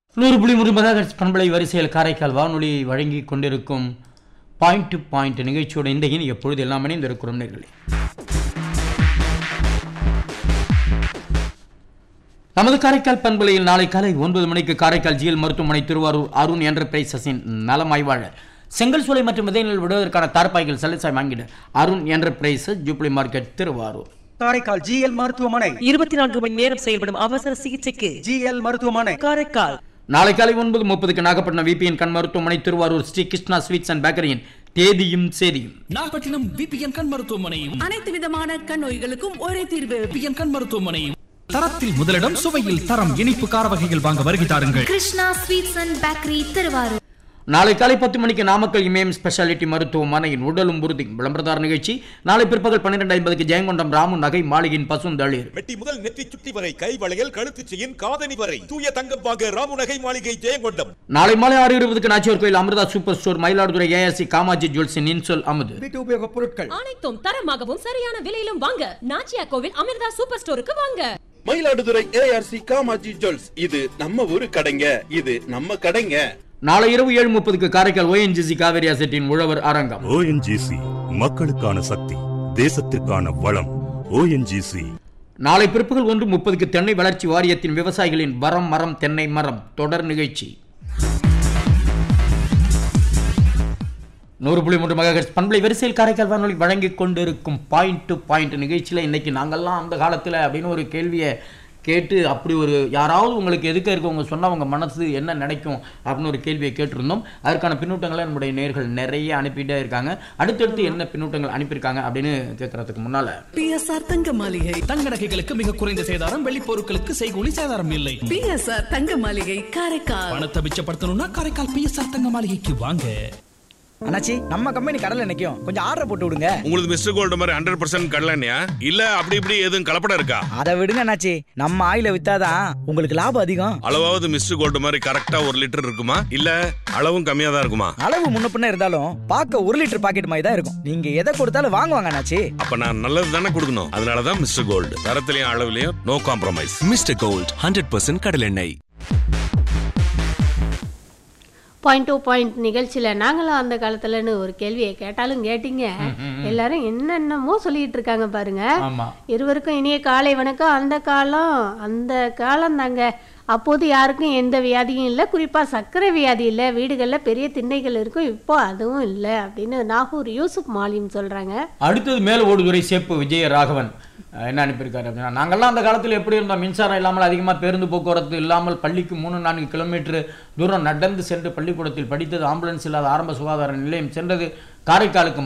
நூறு புள்ளி மூன்று மெகாஹெர்ட்ஸ் பண்பலை வரிசையில் காரைக்கால் வானொலி வழங்கி கொண்டிருக்கும் பாயிண்ட் டு பாயிண்ட் நிகழ்ச்சியோட இந்த இனி எப்பொழுது எல்லாம் இணைந்திருக்கிறோம் நேர்களே நமது காரைக்கால் பண்பலையில் நாளை காலை ஒன்பது மணிக்கு காரைக்கால் ஜிஎல் மருத்துவமனை திருவாரூர் அருண் என்டர்பிரைசஸின் நலம் ஆய்வாளர் செங்கல் சூளை மற்றும் விதைநெல் விடுவதற்கான தார்பாய்கள் சலுசாய் வாங்கிட Arun Enterprises Jubilee Market Thiruvarur Karaikal GL மருத்துவமனை இருபத்தி நான்கு மணி நேரம் செயல்படும் அவசர சிகிச்சைக்கு ஜிஎல் மருத்துவமனை காரைக்கால் நாளை காலை ஒன்பது முப்பதுக்கு நாகப்பட்டினம் விபிஎன் கண் மருத்துவமனை திருவாரூர் ஸ்ரீ கிருஷ்ணா ஸ்வீட்ஸ் அண்ட் பேக்கரியின் தேதியும் சேதியும் நாகப்பட்டினம் விபிஎன் கண் மருத்துவமனையும் அனைத்து விதமான கண் நோய்களுக்கும் ஒரே தீர்வு விபிஎன் கண் மருத்துவமனையும் தரத்தில் முதலிடம் சுவையில் தரம் இனிப்பு கார வகைகள் வாங்க வருகை தாருங்கள் Krishna Sweets and Bakery Thiruvarur நாளை காலை பத்து மணிக்கு நாமக்கல் இமயம் ஸ்பெஷாலிட்டி மருத்துவமனையின் உடலும் உறுதி விளம்பரதார நிகழ்ச்சி நாளை பிற்பகல் பன்னிரெண்டு ஐம்பதுக்கு ஜெயங்கொண்டம் ராமு நகை மாளிகையின் பசுந்தளிர் மெட்டி முதல் நெற்றி சுட்டி வரை கை வளையல் கழுத்து செயின் காதணி வரை தூய தங்கம் வாங்க ராமு நகை மாளிகை ஜெயங்கொண்டம் நாளை மாலை ஆறு இருபதுக்கு Nachiyar Koil Amirtha Super Store Mayiladuthurai ASC Kamaji ஜுவல்ஸின் இன்சொல் அமுது வீட்டு உபயோக பொருட்கள் அனைத்தும் தரமாகவும் சரியான விலையிலும் வாங்க நாச்சியா கோவில் அமிர்தா சூப்பர் ஸ்டோருக்கு வாங்க மயிலாடுதுறை ஏஆர்சி காமாஜி ஜுவல்ஸ் இது நம்ம ஊரு கடைங்க இது நம்ம கடைங்க நாளை இரவு ஏழு முப்பதுக்கு காரைக்கால் ஓஎன்ஜிசி காவேரி அசெட்டின் உழவர் அரங்கம் ஓஎன்ஜிசி மக்களுக்கான சக்தி தேசத்திற்கான வளம் ஓஎன்ஜிசி நாளை பிற்பகல் ஒன்று முப்பதுக்கு தென்னை வளர்ச்சி வாரியத்தின் விவசாயிகளின் வரம் மரம் தென்னை மரம் தொடர் நிகழ்ச்சி நூறு புள்ளி மூன்று மெகாஹெர்ட்ஸ் பண்பலை வரிசையில் காரைக்கால் வானொலி வழங்கி கொண்டிருக்கும் பாயிண்ட் டு பாயிண்ட் நிகழ்ச்சியில் இன்னைக்கு நாங்கள்லாம் அந்த காலத்தில் அப்படின்னு ஒரு கேள்வியை கேட்டு அப்படி ஒரு யாராவது உங்களுக்கு எதுக்க இருக்கவங்க சொன்னால் உங்கள் மனசு என்ன நினைக்கும் அப்படின்னு ஒரு கேள்வியை கேட்டிருந்தோம் அதற்கான பின்னூட்டங்களை நம்முடைய நேர்கள் நிறைய அனுப்பிட்டே இருக்காங்க அடுத்தடுத்து என்ன பின்னூட்டங்கள் அனுப்பியிருக்காங்க அப்படின்னு கேட்கறதுக்கு முன்னால் பிஎஸ்ஆர் தங்க மாளிகை தங்க நகைகளுக்கு மிக குறைந்த சேதாரம் வெள்ளி பொருட்களுக்கு செய்கூலி சேதாரம் இல்லை பிஎஸ்ஆர் தங்க மாளிகை காரைக்கால் பணத்தை மிச்சப்படுத்தணும்னா காரைக்கால் பிஎஸ்ஆர் தங்க மாளிகைக்கு வாங்க அண்ணாச்சி நம்ம கம்பெனி கடல்ல நிக்கும் கொஞ்சம் ஆர்டர் போட்டு விடுங்க உங்களுக்கு மிஸ்டர் கோல்டு மாதிரி ஹண்ட்ரட் பர்சன்ட் கடலண்ணியா இல்ல அப்படி இப்படி எதுவும் கலப்படம் இருக்கா அதை விடுங்க அண்ணாச்சி நம்ம ஆயில வித்தாதான் உங்களுக்கு லாபம் அதிகம் அளவாவது மிஸ்டர் கோல்டு மாதிரி கரெக்டா ஒரு லிட்டர் இருக்குமா இல்ல அளவும் கம்மியா தான் இருக்குமா அளவு முன்ன பின்ன இருந்தாலும் பார்க்க ஒரு லிட்டர் பாக்கெட் மாதிரி தான் இருக்கும் நீங்க எதை கொடுத்தாலும் வாங்குவாங்க அண்ணாச்சி அப்ப நான் நல்லது தானே கொடுக்கணும் அதனாலதான் மிஸ்டர் கோல்டு தரத்திலையும் அளவுலயும் no compromise Mister Gold hundred percent கடலெண்ணெய் பாயிண்ட் டு பாயிண்ட் நிகழ்ச்சியில் நாங்களும் அந்த காலத்துலன்னு ஒரு கேள்வியை கேட்டாலும் கேட்டீங்க எல்லாரும் என்னென்னமோ சொல்லிட்டு இருக்காங்க பாருங்க ஆமாம் இருவருக்கும் இனிய காலை வணக்கம் அந்த காலம் அந்த காலம் தாங்க அப்போது யாருக்கும் எந்த வியாதியும் இல்லை குறிப்பாக சர்க்கரை வியாதி இல்லை வீடுகளில் பெரிய திண்ணைகள் இருக்கும் இப்போ அதுவும் இல்லை அப்படின்னு நாகூர் யூசுப் மாலிம் சொல்கிறாங்க அடுத்தது மேல் ஓடுதுறை சேப்பு விஜய ராகவன் அஹ் என்ன அனுப்பியிருக்காரு அப்படின்னா நாங்கள்லாம் அந்த காலத்தில் எப்படி இருந்தோம் மின்சாரம் இல்லாமல் அதிகமாக பேருந்து போக்குவரத்து இல்லாமல் பள்ளிக்கு மூணு நான்கு கிலோமீட்டர் தூரம் நடந்து சென்று பள்ளிக்கூடத்தில் படித்தது ஆம்புலன்ஸ் இல்லாத ஆரம்ப சுகாதார நிலையம் சென்றது காரைக்காலுக்கு